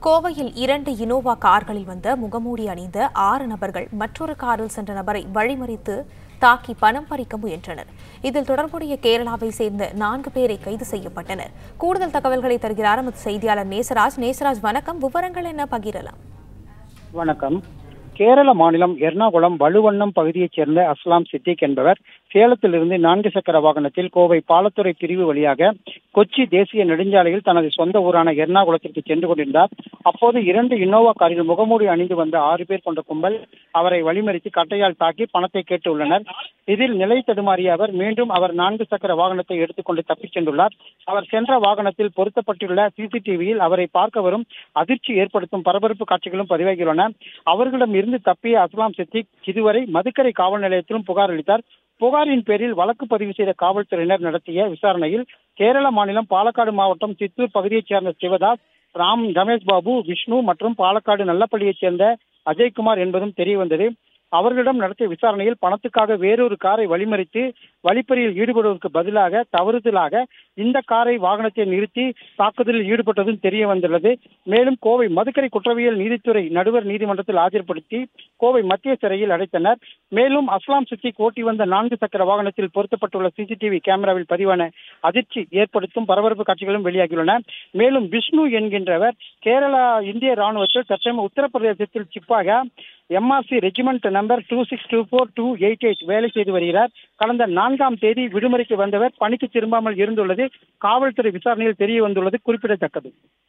கோவையில் இரண்டு இனோவா கார்களில் வந்த முகமூடி அணிந்த ஆறு நபர்கள் மற்றொரு காரில் சென்ற நபரை வழிமறித்து தாக்கி பணம் பறிக்க முயன்றனர் இதில் தொடர்புடைய கேரளாவை சேர்ந்த நான்கு பேரை கைது செய்யப்பட்டனர் கூடுதல் தகவல்களை தருகிறார் நமது செய்தியாளர் நேசராஜ் நேசராஜ் வணக்கம் விவரங்கள் என்ன பகிரலாம் வணக்கம் கேரள மாநிலம் எர்ணாகுளம் வலுவண்ணம் பகுதியைச் சேர்ந்த அஸ்லாம் சித்திக் என்பவர் சேலத்திலிருந்து நான்கு சக்கர வாகனத்தில் கோவை பாலத்துறை பிரிவு வழியாக கொச்சி தேசிய நெடுஞ்சாலையில் தனது சொந்த ஊரான எர்ணாகுளத்திற்கு சென்று கொண்டிருந்தார் அப்போது இரண்டு இன்னோவா காரில் முகமூடி அணிந்து வந்த ஆறு பேர் கொண்ட கும்பல் அவரை வழிமறித்து கட்டையால் தாக்கி பணத்தை கேட்டு உள்ளனர் இதில் நிலை தடுமாறிய அவர் மீண்டும் அவர் நான்கு சக்கர வாகனத்தை எடுத்துக்கொண்டு தப்பிச் சென்றுள்ளார் அவர் சென்ற வாகனத்தில் பொருத்தப்பட்டுள்ள சிசிடிவியில் அவரை பார்க்க வரும் அதிர்ச்சி ஏற்படுத்தும் பரபரப்பு காட்சிகளும் பதிவாகியுள்ளன அவர்களிடம் இருந்து தப்பிய அஸ்லாம் சித்திக் இதுவரை மதுக்கரை காவல் நிலையத்திலும் புகார் அளித்தார் புகாரின் பேரில் வழக்கு பதிவு செய்த காவல்துறையினர் நடத்திய விசாரணையில் கேரள மாநிலம் பாலக்காடு மாவட்டம் சித்தூர் பகுதியைச் சேர்ந்த சிவதாஸ் ராம் ரமேஷ் பாபு விஷ்ணு மற்றும் பாலக்காடு நல்லப்பள்ளியைச் சேர்ந்த அஜய்குமார் என்பதும் தெரிய வந்தது அவர்களிடம் நடத்திய விசாரணையில் பணத்துக்காக வேறொரு காரை வழிமறித்து வழிப்பறியில் ஈடுபடுவதற்கு பதிலாக தவறுதலாக இந்த காரை வாகனத்தை நிறுத்தி தாக்குதலில் ஈடுபட்டதும் தெரிய வந்துள்ளது மேலும் கோவை மதுக்கரை குற்றவியல் நீதித்துறை நடுவர் நீதிமன்றத்தில் ஆஜர்படுத்தி கோவை மத்திய சிறையில் அடைத்தனர் மேலும் அஸ்லாம் சித்திக் ஓட்டி வந்த நான்கு சக்கர வாகனத்தில் பொருத்தப்பட்டுள்ள சிசிடிவி கேமராவில் பதிவான அதிர்ச்சி ஏற்படுத்தும் பரபரப்பு காட்சிகளும் வெளியாகியுள்ளன மேலும் விஷ்ணு என்கின்றவர் கேரளா இந்திய ராணுவத்தில் சற்றம் உத்தரப்பிரதேசத்தில் சிப்பாக MRC regiment number two six two four two eight eight வேலை செய்து வருகிறார் கடந்த நான்காம் தேதி விடுமுறைக்கு வந்தவர் பணிக்கு திரும்பாமல் இருந்துள்ளது காவல்துறை விசாரணையில் தெரிய வந்துள்ளது குறிப்பிடத்தக்கது